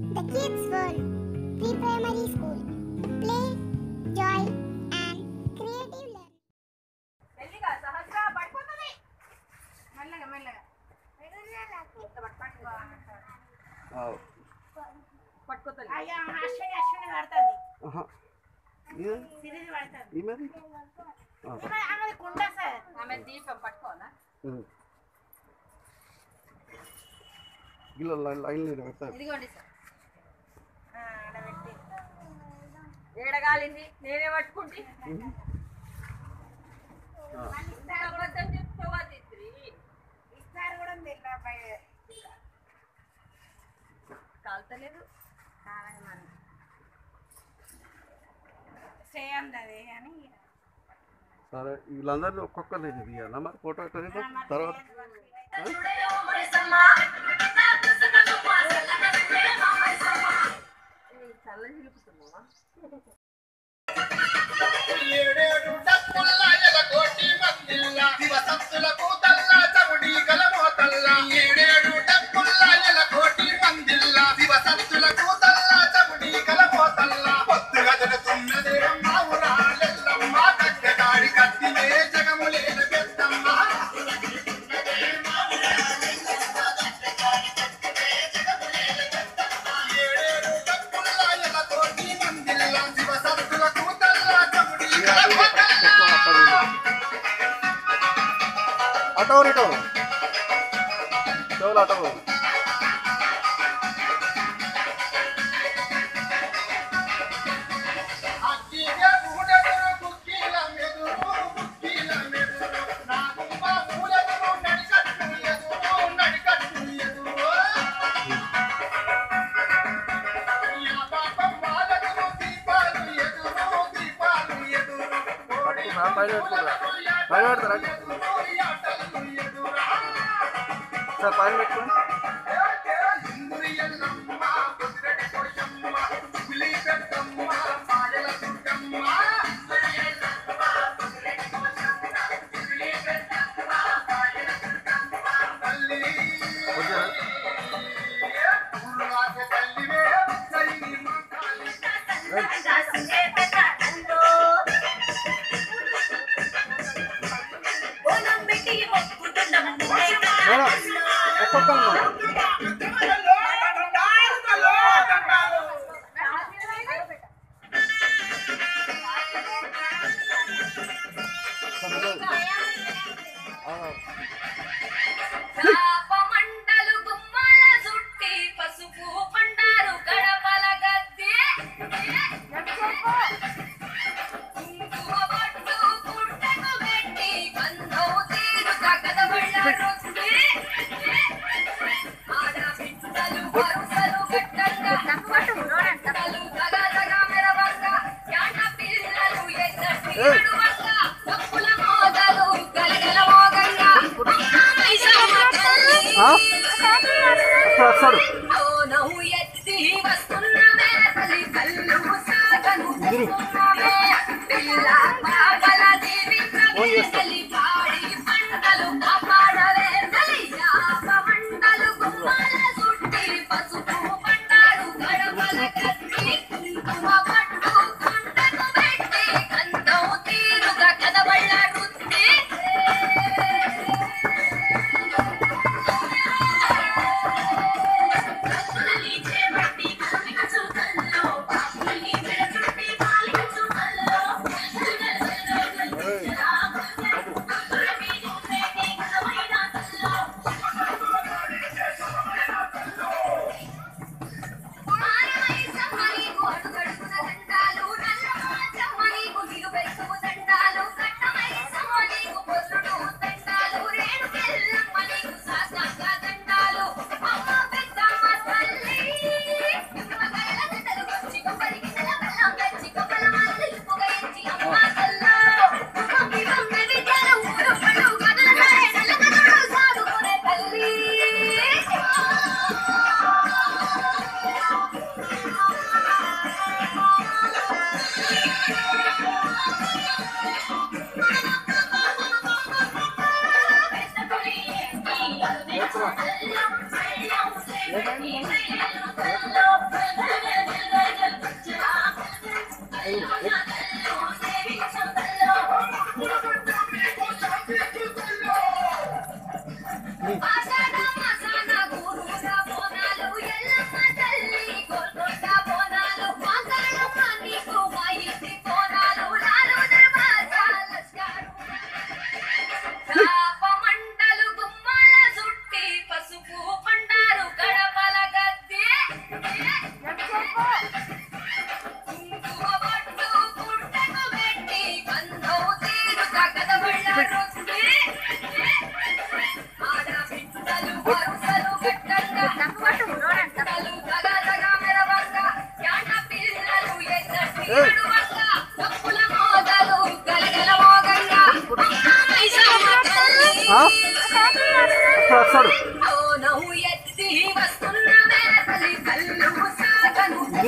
The Kids World Pre-Primary School. Play, joy and creative learning. మెల్లిగా సహజగా పడిపోతుంది మెల్లగా మెల్లగా పట్టుకోతుంది అయ్యా అశ్విని అశ్విని పడుతుంది సిరిది పడుతుంది ఈమెది ఆమెది కుండ సార్ ఆమె దీపం పట్టుకోవాలా ఇలా లైన్ లైన్ పెడతారు ఇదిగోండి సార్ ఏడగాలింది నేనే పట్టుకుంటే ఇస్తారు కూడా కాలుతలేదు చేయండి అదే అని సరే వీళ్ళందరినీ ఒక్కొక్కరు తీయాలా మరి ఫోటో ఎట్లా తర్వాత చల్ల చిలుపుతున్నావా ఏడేడు డప్పుల్ల ఎలగోటి మందిల్ల దివసత్తులకు తల్ల చముడి గలమోతల్ల ఏడేడు డప్పుల్ల ఎలగోటి మందిల్ల దివసత్తులకు తల్ల చముడి గలమోతల్ల పొత్తు గదులుతున్నదే మా ఊరాలెల్లమ్మ కట్టెగాడి కత్తినే జగములేల పెద్దమ్మ ఏడేడు డప్పుల్ల ఎలగోటి మందిల్ల దివసత్తులకు తల్ల చముడి గలమోతల్ల అటో ఇటో చెవులు అటో అక్కిగా ఊడెదురు కుక్కీల మెదురు కుక్కీల మెదురు నా గుమ్మ ఊడెదురు నడికట్టు ఎదురు నడికట్టు ఎదురు యా పాపం వాళ్ళెదురు దీపాలు ఎదురు దీపాలు ఎదురు కోడి పైన పెట్టుకుంటా పైన పెడతారా ఎదురు యాటలు ఎదురా సార్ పైన పెట్టుకోండి ఇంద్రి ఎల్లమ్మ కుదిరెడ్డి కొయ్యమ్మ పులి పెద్దమ్మ మాయల దుర్గమ్మ తల్లి ఓకేనా ఊరువాస తల్లివే తల్లి మా కాళీ మేడం ఒక్కొక్కరు మండలు గుమ్మాల చుట్టి పసుపు పండారు గడపల గద్దె కుంకుమ బొట్టు పుట్టకు పెట్టి బంధం తీరుక గదబళ్ళ రొట్టి ఆడబిడ్డలు వరుసలు గట్టంగా బిడ్డలు గగదగ మెరవంగా యాట పిల్లలు ఎద్దటి నడువంగా తప్పుల మోదలు గలగల మోగంగా మైసమ్మ తల్లి వస్తాడు నవ్వు ఎత్తి వస్తున్నవే తల్లి కళ్ళు సాగను వస్తున్నవే పిల్ల పాగల దేవి తల్లి పాడి పంటలు కాపాడవే తల్లి యాప మంటలు గుమ్మాల సుట్టి పసుపు పంట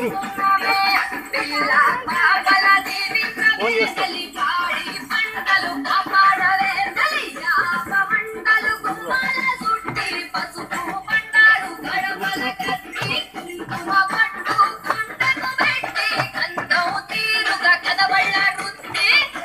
చేసుకున్నామే పిల్ల పాగల దేవి ప్రవేశలి పాడి పంటలు కాపాడవే తల్లి యాప మంటలు గుమ్మాల సుట్టి పసుపు పంటాలు గడపల కట్టి కుంకుమ పట్టు కుండకు పెట్టి కందం తీరుగా కదబళ్ళ రుత్తి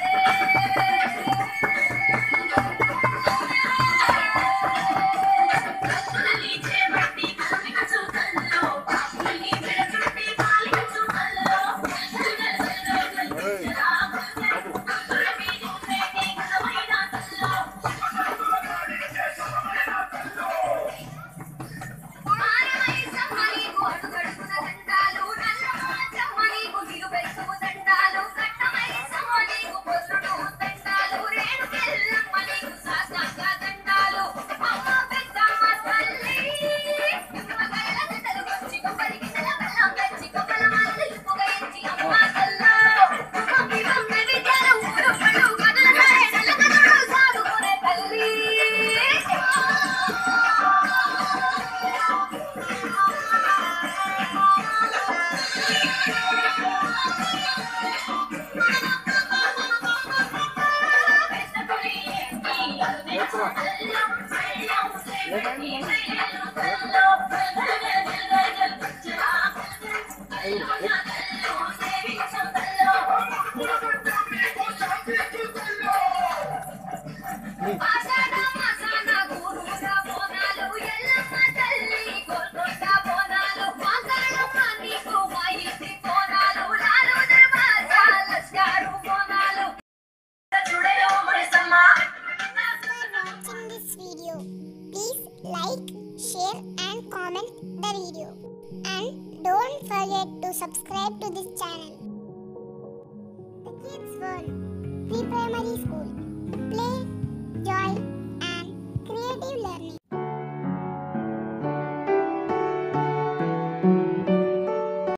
After watching this video, please like, share and comment the video. And don't forget to subscribe to this channel. The Kids World Pre-Primary School